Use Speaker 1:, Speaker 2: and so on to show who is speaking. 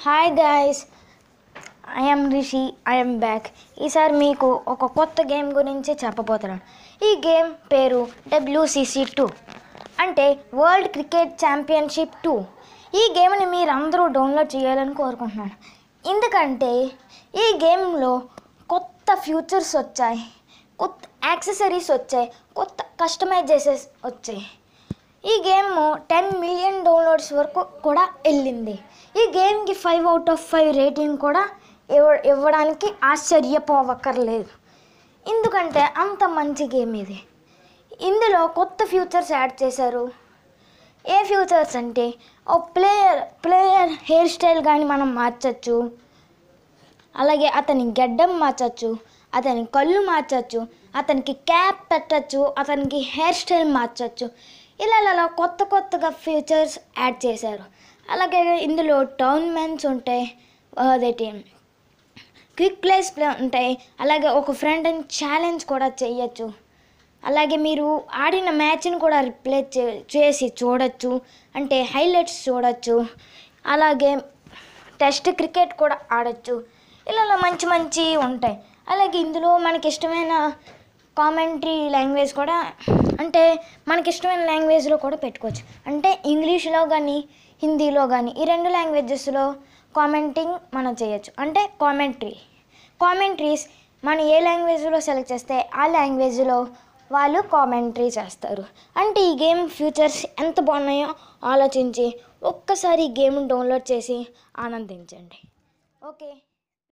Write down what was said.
Speaker 1: hi guys I'm Rishi I'm back ఈసారి మీకు ఒక కొత్త గేమ్ గురించి చెప్పబోతున్నాను ఈ గేమ్ పేరు డబ్ల్యూసిసి టూ అంటే వరల్డ్ క్రికెట్ ఛాంపియన్షిప్ టూ ఈ గేమ్ని మీరు అందరూ డౌన్లోడ్ చేయాలని కోరుకుంటున్నాను ఎందుకంటే ఈ గేమ్లో కొత్త ఫ్యూచర్స్ వచ్చాయి కొత్త యాక్సెసరీస్ వచ్చాయి కొత్త కస్టమైజేసెస్ వచ్చాయి ఈ గేమ్ టెన్ మిలియన్ డౌన్లోడ్స్ వరకు కూడా వెళ్ళింది ఈ గేమ్కి five out of five rating కూడా ఇవ్వ ఇవ్వడానికి ఆశ్చర్యపోవక్కర్లేదు ఎందుకంటే అంత మంచి గేమ్ ఇది ఇందులో కొత్త ఫ్యూచర్స్ యాడ్ చేశారు ఏ ఫ్యూచర్స్ అంటే ఓ ప్లేయర్ ప్లేయర్ హెయిర్ స్టైల్ కానీ మనం మార్చచ్చు అలాగే అతని గడ్డం మార్చచ్చు అతని కళ్ళు మార్చచ్చు అతనికి క్యాప్ పెట్టచ్చు అతనికి హెయిర్ స్టైల్ మార్చచ్చు ఇలా ఇలా కొత్త కొత్తగా ఫీచర్స్ యాడ్ చేశారు అలాగే ఇందులో టోర్నమెంట్స్ ఉంటాయి అదేంటి క్విక్ ప్లేస్ ప్లే ఉంటాయి అలాగే ఒక ఫ్రెండ్ అని ఛాలెంజ్ కూడా చేయొచ్చు అలాగే మీరు ఆడిన మ్యాచ్ని కూడా రిప్లే చే చేసి చూడొచ్చు అంటే హైలైట్స్ చూడొచ్చు అలాగే టెస్ట్ క్రికెట్ కూడా ఆడొచ్చు ఇలా ఇలా మంచి మంచి ఉంటాయి అలాగే ఇందులో మనకి ఇష్టమైన కామెంటరీ లాంగ్వేజ్ కూడా అంటే మనకి ఇష్టమైన లాంగ్వేజ్లో కూడా పెట్టుకోవచ్చు అంటే ఇంగ్లీష్లో కానీ హిందీలో కానీ ఈ రెండు లాంగ్వేజెస్లో కామెంటింగ్ మనం చేయొచ్చు అంటే కామెంటరీ కామెంటరీస్ మనం ఏ లాంగ్వేజ్లో సెలెక్ట్ చేస్తే ఆ లాంగ్వేజ్లో వాళ్ళు కామెంటరీ చేస్తారు అంటే ఈ గేమ్ ఫ్యూచర్స్ ఎంత బాగున్నాయో ఆలోచించి ఒక్కసారి ఈ గేమ్ డౌన్లోడ్ చేసి ఆనందించండి ఓకే